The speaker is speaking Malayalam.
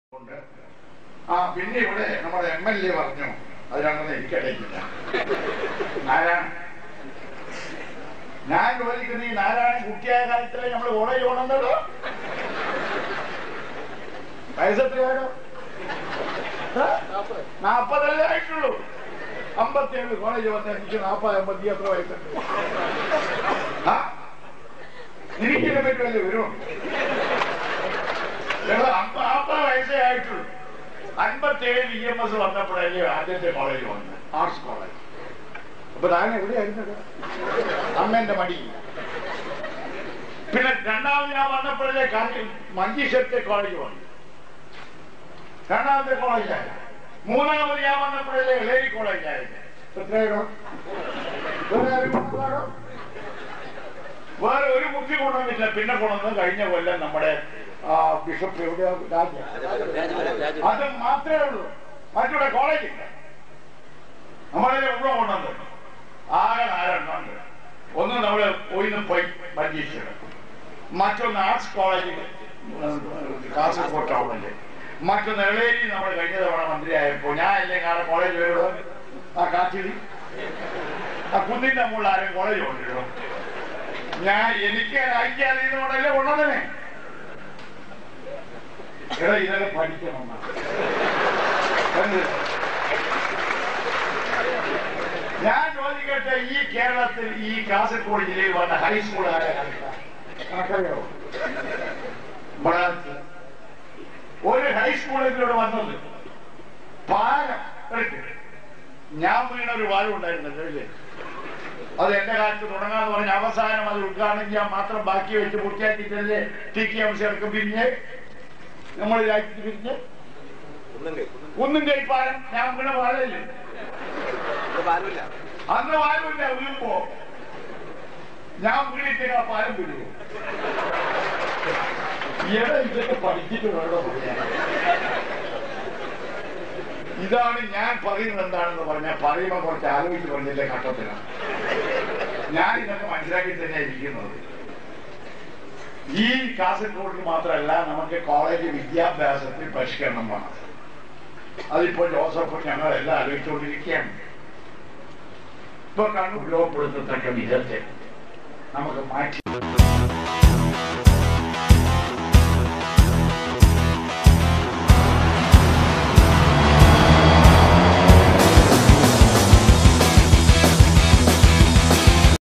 ഉണ്ട് ആ പിന്നെ ഇവിടെ നമ്മുടെ എം എൽ എ പറഞ്ഞു അതിനാണെന്ന് എനിക്കറിയില്ല നാരായണ ഞാൻ ചോദിക്കുന്ന ഈ നാരായണൻ കുട്ടിയായ കാലത്തിലെ നമ്മൾ കോളേജ് പോകണമെന്നല്ലോ വയസ്സെത്രയാണോ നാപ്പതല്ലേ ആയിട്ടുള്ളൂ അമ്പത്തിയേഴ് കോളേജ് വന്ന എനിക്ക് നാപ്പത് അമ്പത്തി എത്ര വയസ്സുണ്ട് ആ എനിക്കിതിനെ പറ്റുമല്ലേ വരുമോ നാൽപ്പത് വയസ്സേ ആയിട്ടുള്ളൂ അൻപത്തേഴ് ഇ എം എസ് വന്നപ്പോഴല്ലേ ആദ്യത്തെ കോളേജ് വന്നത് ആർട്സ് കോളേജ് അപ്പൊ താൻ എവിടെയായിരുന്നത് അമ്മേന്റെ മടി പിന്നെ രണ്ടാമത് ഞാൻ വന്നപ്പോഴേ മഞ്ചേശ്വരത്തെ കോളേജ് വന്നു രണ്ടാമത്തെ കോളേജായി മൂന്നാമത് ഞാൻ വന്നപ്പോഴല്ലേ ഇളേരി കോളേജായിരുന്നു എത്രയാണോ വേറെ ആരും കൊണ്ടുവന്നാണോ? വേറെ ഒരു ബുദ്ധി കൊണ്ടുവന്നില്ല പിന്നെ കൊണ്ടുവന്ന് കഴിഞ്ഞ കൊല്ലം നമ്മുടെ ആ, ബിഷപ്പ് എവിടെയാ രാജ അത് മാത്രമേ ഉള്ളൂ മറ്റുള്ള കോളേജില്ല നമ്മളെ ഉള്ള കൊണ്ടുവന്നത് ആകെ നാലെണ്ണമുണ്ട് ഒന്ന് നമ്മള് പോയിന്ന് പോയി മഞ്ചേശ്വരം മറ്റൊന്ന് ആർട്സ് കോളേജിൽ കാസർഗോഡ് ടൗണില് മറ്റൊന്ന് എളേരി നമ്മൾ കഴിഞ്ഞ തവണ മന്ത്രിയായപ്പോ ഞാൻ അല്ലേ കാണാൻ കോളേജ് വരുള്ളൂ ആ കാറ്റിൽ ആ കുന്നിന്റെ മുകളിൽ ആരും കോളേജ് കൊണ്ടിരുന്നു ഞാൻ എനിക്ക് ഐക്യാതീതോടല്ലേ കൊണ്ടുവന്നേ എടാ ഇതൊക്കെ പഠിക്കണം എന്നാ. എന്ത്? ഞാൻ ചോദിക്കട്ടെ ഈ കേരളത്തിൽ ഈ കാസർഗോഡ് ജില്ലയിൽ വന്ന ഹൈസ്കൂൾ ആരാ കണക്കറിയോ ബളാത്ത്. ഒരു ഹൈസ്കൂളിലൂടെ വന്നത് പാലം എടുത്ത്. ഞാൻ വീണ ഒരു പാലം ഉണ്ടായിരുന്നല്ലോ ഇല്ലേ അത് എന്റെ കാലത്ത് തുടങ്ങാന്ന് പറഞ്ഞ അവസാനം അത് ഉദ്ഘാടനം ചെയ്യാൻ മാത്രം ബാക്കി വെച്ച് പൂർത്തിയാക്കിയിട്ടല്ലേ ടി കെ എം സിർക്ക് പിരിഞ്ഞ് നമ്മൾ രാജ്യത്ത് പിരിഞ്ഞ് ഒന്നും കഴിപ്പാലം ഞാൻ വീണ പാലല്ലേ അന്ന് പാലമില്ല വീഴുമ്പോ ഞാൻ വീണിട്ട് ആ പാലം വീഴുമോ ഇവിടെ ഇതൊക്കെ പഠിച്ചിട്ട് വേണോ പറയാൻ ഇതാണ് ഞാൻ പറയുന്നത് എന്താണെന്ന് പറഞ്ഞാൽ പറയുമ്പോൾ കുറച്ച് ആലോചിച്ച് പറഞ്ഞില്ലേ ഘട്ടത്തിലാണ് ഞാൻ ഇതൊക്കെ മനസ്സിലാക്കി തന്നെ ഇരിക്കുന്നത് ഈ കാസർഗോഡിൽ മാത്രമല്ല നമുക്ക് കോളേജ് വിദ്യാഭ്യാസത്തിൽ പരിഷ്കരണം വേണം അതിപ്പോൾ ജോസഫ് ഞങ്ങളെല്ലാം ആലോചിച്ചുകൊണ്ടിരിക്കുകയാണ് ഇപ്പൊ കണ്ണു ഉപയോഗപ്പെടുത്തത്തക്ക വിധത്തിൽ നമുക്ക് മാറ്റി